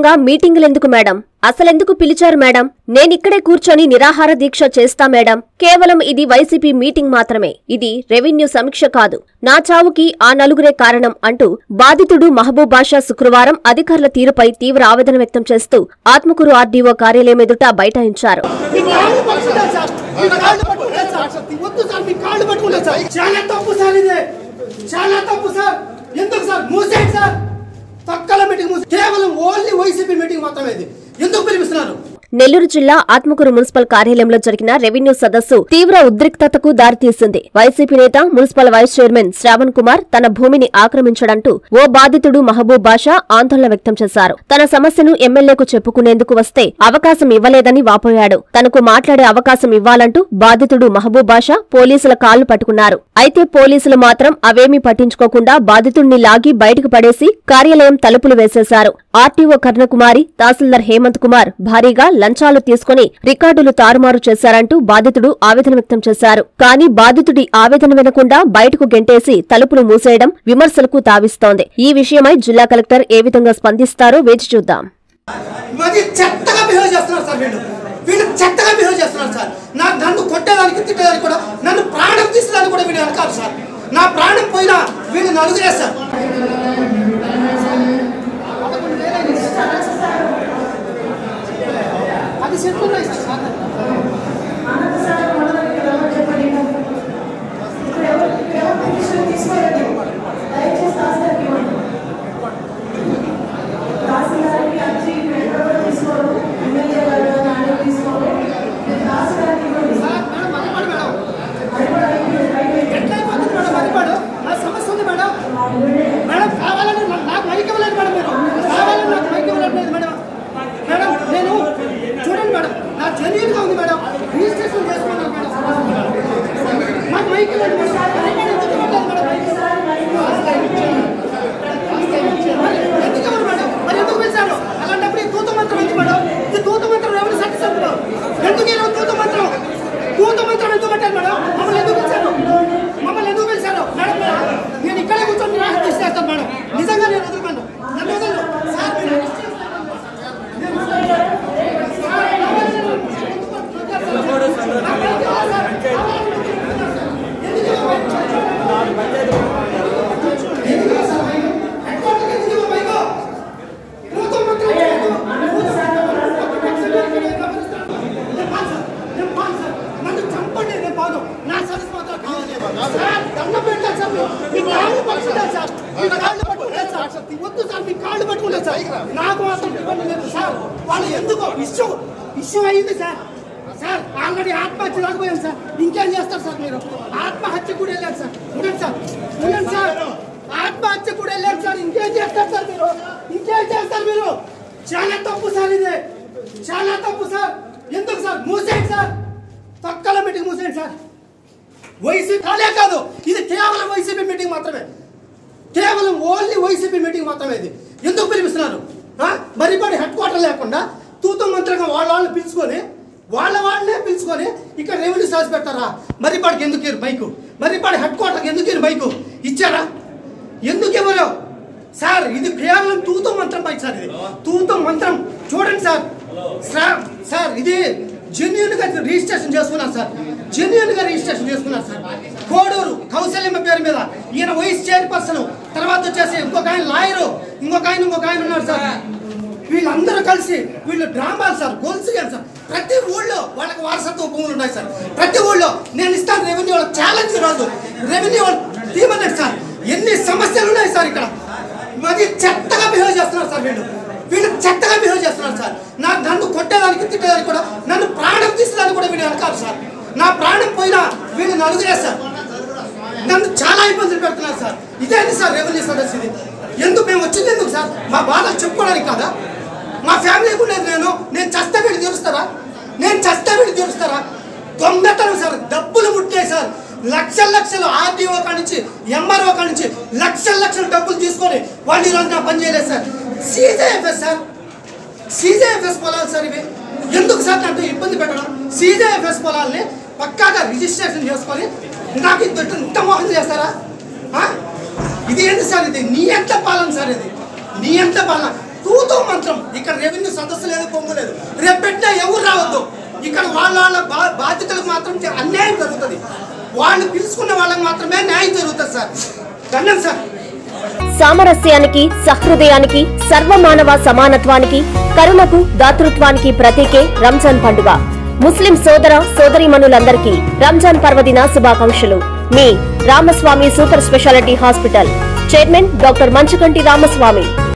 సందర్భంగా మీటింగులెందుకు మేడం అసలెందుకు పిలిచారు మేడం నేనిక్కడే కూర్చొని నిరాహార దీక్ష చేస్తా మేడం కేవలం ఇది వైసీపీ మీటింగ్ మాత్రమే ఇది రెవెన్యూ సమీక్ష కాదు నా చావుకి ఆ నలుగురే కారణం అంటూ బాధితుడు మహబూబ్ బాషా శుక్రవారం అధికారుల తీరుపై తీవ్ర ఆవేదన వ్యక్తం చేస్తూ ఆత్మకూరు ఆర్డీఓ కార్యాలయం ఎదుట బైఠాయించారు మీ కాళ్ళు పట్టుకుంటారు సార్ మీ కాళ్ళు పట్టుకుంటారు సార్ వద్దు సార్ మీ కాళ్ళు పట్టుకుంటారు సార్ చాలా తప్పు సార్ ఇది చాలా తప్పు సార్ ఎందుకు సార్ మూసేయండి సార్ తక్కల మీటింగ్ మూసి కేవలం ఓన్లీ వైసీపీ మీటింగ్ మాత్రమే ఇది ఎందుకు పిలిపిస్తున్నారు నెల్లూరు జిల్లా ఆత్మకూరు మున్సిపల్ కార్యాలయంలో జరిగిన రెవెన్యూ సదస్సు తీవ్ర ఉద్రిక్తతకు దారితీసింది వైసీపీ నేత municipal vice chairman Shravan Kumar తన భూమిని ఆక్రమించడంటూ ఓ బాధితుడు మహబూబ్ బాషా ఆందోళన వ్యక్తం చేశారు తన సమస్యను ఎమ్మెల్యేకు చెప్పుకునేందుకు వస్తే అవకాశం ఇవ్వలేదని వాపోయాడు తనకు మాట్లాడే అవకాశం ఇవ్వాలంటూ బాధితుడు మహబూబ్ బాషా పోలీసుల కాళ్లు పట్టుకున్నారు అయితే పోలీసులు మాత్రం అవేమీ పట్టించుకోకుండా బాధితుడిని లాగి బయటకు పడేసి కార్యాలయం తలుపులు వేసేశారు ఆర్టీఓ కర్ణకుమారి తహసీల్దార్ హేమంత్ కుమార్ భారీగా లంచాలు తీసుకుని రికార్డులు తారుమారు చేశారంటూ బాధితుడు ఆవేదన వ్యక్తం చేశారు కానీ బాధితుడి ఆవేదన వినకుండా బయటకు గెంటేసి తలుపులు మూసేయడం విమర్శలకు తావిస్తోంది ఈ విషయమై జిల్లా కలెక్టర్ ఏ విధంగా స్పందిస్తారో వేచి చూద్దాం మరి చెత్తగా బిహేవ్ చేస్తున్నారు సార్ వీళ్ళు వీళ్ళు చెత్తగా బిహేవ్ చేస్తున్నారు సార్ నా నన్ను కొట్టేదానికి తిట్టేదానికి కూడా నన్ను ప్రాణం తీసేదానికి కూడా వీళ్ళు వెనకాలి సార్ నా ప్రాణం పోయినా వీళ్ళు నలుగురే సార్ పది సెట్లు ఉన్నాయి సార్ ఎట్లా అయిపోతుంది మేడం మరిపాడు నా సమస్య ఉంది మేడం మేడం కావాలని నా- నాకు మైక్ ఇవ్వలేదు మేడం మీరు కావాలని నాకు మైక్ ఇవ్వలేదు మేడం మేడం నేను చూడండి మేడం నా జెన్యున్గా ఉంది మేడం రిజిస్ట్రేషన్ చేసుకున్నాను మేడం నాకు మైక్ ఇవ్వండి మేడం మరిపాడు ఎందుకు ఇవ్వట్లేదు మేడం మైక్? మరి ఎందుకు ఇవ్వరు మేడం మరి ఎందుకు పిలిచారు అలాంటప్పుడు ఈ తూత మంత్రం ఎందుకు మేడం ఈ తూత మంత్రం ఎవరు సత్యసంతులు ఎందుకు ఈ తూత మంత్రం తూత మంత్రం ఎందుకు పెట్టారు మేడం మమ్మల్ని ఎందుకు పిలిచారు మమ్మల్ని ఎందుకు పిలిచారు మేడం మేడం, నేను ఇక్కడే కూర్చొని నిరాశ చేస్తాను మేడం నిజంగా నేను వదలమను నన్ను వదలను సార్ మీరు arrest చేస్తారు. నన్ను చంపండి నేను బాగు నా సరస్సు మాత్రం కావాలి సార్ దండం పెట్టాను సార్ మీ కాళ్ళు పట్టుకుంటాను సార్ మీ కాళ్ళు పట్టుకుంటాను సార్ వద్దు సార్ మీ కాళ్ళు పట్టుకుంటాను సార్ నాకు మాత్రం ఇబ్బంది లేదు సార్ వాళ్ళు ఎందుకో ఇష్యూ ఇష్యూ అయ్యింది సార్ సార్ ఆల్రెడీ ఆత్మహత్య రాకపోయాను సార్ ఇంకేం చేస్తారు సార్ మీరు ఆత్మహత్య కూడా వెళ్ళారు సార్ ఉండండి సార్ ఉండండి సార్ ఆత్మహత్య కూడా వెళ్ళారు సార్ ఇంకేం చేస్తారు సార్ మీరు ఇంకేం చేస్తారు మీరు చాలా తప్పు సార్ ఇది చాలా తప్పు సార్ ఎందుకు సార్ మూసేయండి సార్ తక్కల మీటింగ్ మూసేయండి సార్ వైసీపీ కాలే కాదు ఇది కేవలం వైసీపీ మీటింగ్ మాత్రమే కేవలం ఓన్లీ వైసీపీ మీటింగ్ మాత్రమే ఇది ఎందుకు పిలిపిస్తున్నారు ఆ? మరిపాడి హెడ్ క్వార్టర్ లేకుండా తూతు మంత్రంగా వాళ్ళ వాళ్ళని పిలుచుకొని వాళ్ళ వాళ్ళనే పిలుచుకొని ఇక్కడ రెవెన్యూ సాస్ పెట్టారా మరిపాడికి ఎందుకు ఇరు మైకు మరిపాడి హెడ్ క్వార్టర్కి ఎందుకు ఇరు మైకు ఇచ్చారా ఎందుకు ఇవ్వరు సార్ ఇది కేవలం తూతు మంత్రం పై సార్ ఇది తూతు మంత్రం చూడండి సార్ సార్ సార్ ఇది జెన్యున్ గా రిజిస్ట్రేషన్ చేసుకున్నారు సార్ జెన్యున్ గా రిజిస్ట్రేషన్ చేసుకున్నారు సార్ కోడూరు కౌశల్యమ్మ పేరు మీద ఈయన వైస్ చైర్పర్సన్ తర్వాత వచ్చేసి ఇంకొక ఆయన లాయరు ఇంకొక ఆయన ఇంకొక ఆయన ఉన్నారు సార్ వీళ్ళందరూ కలిసి వీళ్ళు డ్రామాలు సార్ గొలుసు గారు సార్ ప్రతి ఊళ్ళో వాళ్ళకి వారసత్వ భూములు ఉన్నాయి సార్ ప్రతి ఊళ్ళో నేను ఇస్తాను రెవెన్యూ వాళ్ళకి ఛాలెంజ్ రోజు రెవెన్యూ వాళ్ళు తీయమన్నారు సార్ ఎన్ని సమస్యలు ఉన్నాయి సార్ ఇక్కడ మరి చెత్తగా బిహేవ్ చేస్తున్నారు సార్ వీళ్ళు వీళ్ళు చెత్తగా బిహేవ్ చేస్తున్నారు సార్ నా నన్ను కొట్టేదానికి తిట్టేదానికి కూడా నన్ను ప్రాణం తీసేదానికి కూడా వీళ్ళు వెనకాలి సార్ నా ప్రాణం పోయినా వీళ్ళు నలుగురే సార్ నన్ను చాలా ఇబ్బందులు పెడుతున్నారు సార్ ఇదేంటి సార్ రెవెన్యూ సదస్సు ఇది ఎందుకు మేము వచ్చింది ఎందుకు సార్ మా బాధ చెప్పుకోవడానికి కాదా మా ఫ్యామిలీకి ఉండేది నేను నేను చస్తే వీళ్ళు తీరుస్తారా నేను చస్తే వీళ్ళు తీరుస్తారా దొంగతనం సార్ డబ్బులు ముట్టాయి సార్ లక్షల లక్షలు ఆర్డీఓ కాడి నుంచి ఎంఆర్ఓ కాడి నుంచి లక్షల లక్షలు డబ్బులు తీసుకొని వాళ్ళు ఈరోజు నా పని చేయలేదు సార్ సీజేఎఫ్ఎస్ సార్ సీజేఎఫ్ఎస్ పొలాలు సార్ ఇవి ఎందుకు సార్ నాకు ఇబ్బంది పెట్టడం సీజేఎఫ్ఎస్ పొలాల్ని పక్కాగా రిజిస్ట్రేషన్ చేసుకొని నాకు ఇంత ఇంత మోహన్ చేస్తారా ఆ? ఇది ఏంటి సార్ ఇది నీ ఎంత పాలన సార్ ఇది నీ ఎంత పాలన తూతూ మంత్రం ఇక్కడ రెవెన్యూ సదస్సు లేదు పొంగు లేదు రేపు పెట్టినా ఎవరు రావద్దు ఇక్కడ వాళ్ళ వాళ్ళ బా- బాధ్యతలకు మాత్రం చే- అన్యాయం జరుగుతుంది వాళ్ళు పిలుచుకున్న వాళ్ళకి మాత్రమే న్యాయం జరుగుతుంది సార్ ధన్యం సార్ సామరస్యానికి సహృదయానికి సర్వమానవ సమానత్వానికి కరుణకు దాతృత్వానికి ప్రతీకే రంజాన్ పండుగ ముస్లిం సోదర సోదరీమణులందరికీ రంజాన్ పర్వదిన శుభాకాంక్షలు మీ Ramaswamy super speciality hospital chairman doctor Manchukanti Ramaswamy